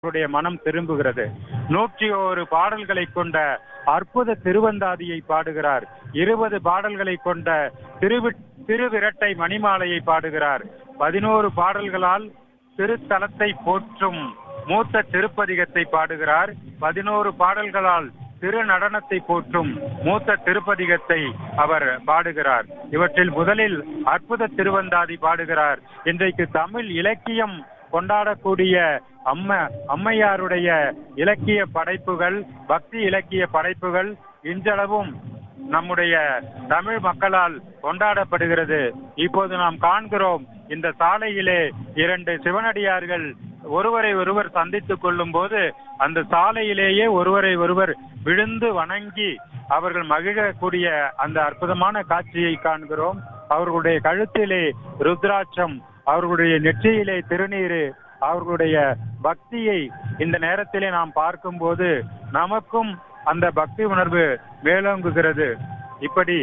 அவருடைய மனம் திரும்புகிறது நூற்றி ஒரு பாடல்களை கொண்ட அற்புத திருவந்தாதியை பாடுகிறார் இருபது பாடல்களை கொண்ட திருவி திருவிரட்டை மணிமாலையை பாடுகிறார் பதினோரு பாடல்களால் திருத்தலத்தை போற்றும் மூத்த திருப்பதிகத்தை பாடுகிறார் பதினோரு பாடல்களால் திரு நடனத்தை போற்றும் மூத்த திருப்பதிகத்தை அவர் பாடுகிறார் இவற்றில் முதலில் அற்புத திருவந்தாதி பாடுகிறார் இன்றைக்கு தமிழ் இலக்கியம் கொண்டாடக்கூடிய அம்ம அம்மையாருடைய இலக்கிய படைப்புகள் பக்தி இலக்கிய படைப்புகள் இன்றளவும் நம்முடைய தமிழ் மக்களால் கொண்டாடப்படுகிறது இப்போது நாம் காண்கிறோம் இந்த சாலையிலே இரண்டு சிவனடியார்கள் ஒருவரை ஒருவர் சந்தித்துக் கொள்ளும் போது அந்த சாலையிலேயே ஒருவரை ஒருவர் விழுந்து வணங்கி அவர்கள் மகிழக்கூடிய அந்த அற்புதமான காட்சியை காண்கிறோம் அவர்களுடைய கழுத்திலே ருத்ராட்சம் அவர்களுடைய நெற்றியிலே திருநீரு அவர்களுடைய பக்தியை இந்த நேரத்திலே நாம் பார்க்கும்போது நமக்கும் அந்த பக்தி உணர்வு மேலோங்குகிறது இப்படி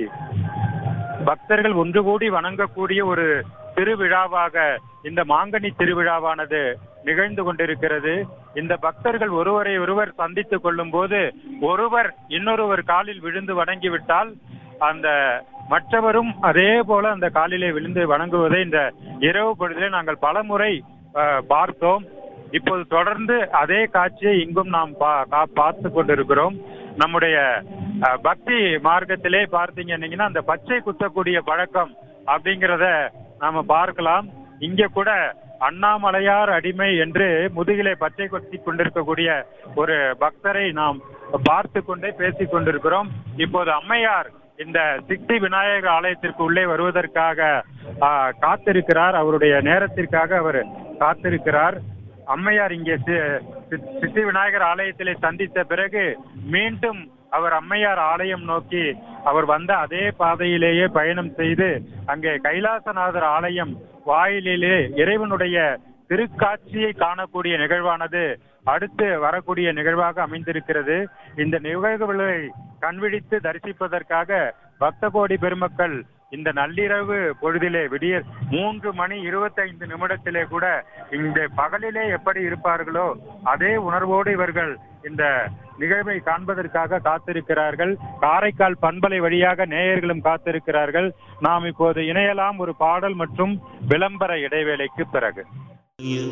பக்தர்கள் ஒன்று கூடி வணங்கக்கூடிய ஒரு திருவிழாவாக இந்த மாங்கனி திருவிழாவானது நிகழ்ந்து கொண்டிருக்கிறது இந்த பக்தர்கள் ஒருவரை ஒருவர் சந்தித்துக் கொள்ளும் போது ஒருவர் இன்னொருவர் காலில் விழுந்து வணங்கிவிட்டால் அந்த மற்றவரும் அதே போல அந்த காலிலே விழுந்து வணங்குவதை இந்த இரவு பொழுதிலே நாங்கள் பலமுறை அஹ், பார்த்தோம் இப்போது தொடர்ந்து அதே காட்சியை இங்கும் நாம் பா- கா- பார்த்து கொண்டிருக்கிறோம் நம்முடைய அஹ், பக்தி மார்க்கத்திலே பார்த்தீங்கன்னா அந்த பச்சை குத்தக்கூடிய பழக்கம் அப்படிங்கிறத நாம பார்க்கலாம் இங்க கூட அண்ணாமலையார் அடிமை என்று முதுகிலே பச்சை குத்தி கொண்டிருக்கக்கூடிய ஒரு பக்தரை நாம் பார்த்து கொண்டே பேசிக் கொண்டிருக்கிறோம் இப்போது அம்மையார் இந்த சித்தி விநாயகர் ஆலயத்திற்கு உள்ளே வருவதற்காக ஆ, காத்திருக்கிறார் அவருடைய நேரத்திற்காக அவர் காத்திருக்கிறார் அம்மையார் இங்கே சி- சி- சித்தி விநாயகர் ஆலயத்திலே சந்தித்த பிறகு மீண்டும் அவர் அம்மையார் ஆலயம் நோக்கி அவர் வந்த அதே பாதையிலேயே பயணம் செய்து அங்கே கைலாசநாதர் ஆலயம் வாயிலிலே இறைவனுடைய திருக்காட்சியை காணக்கூடிய நிகழ்வானது அடுத்து வரக்கூடிய நிகழ்வாக அமைந்திருக்கிறது இந்த நிகழ்வுகளை கண்விழித்து தரிசிப்பதற்காக பக்த கோடி பெருமக்கள் இந்த நள்ளிரவு பொழுதிலே விடிய மூன்று மணி இருபத்தைந்து நிமிடத்திலே கூட இந்த பகலிலே எப்படி இருப்பார்களோ அதே உணர்வோடு இவர்கள் இந்த நிகழ்வை காண்பதற்காக காத்திருக்கிறார்கள் காரைக்கால் பண்பலை வழியாக நேயர்களும் காத்திருக்கிறார்கள் நாம் இப்போது இணையலாம் ஒரு பாடல் மற்றும் விளம்பர இடைவேளைக்கு பிறகு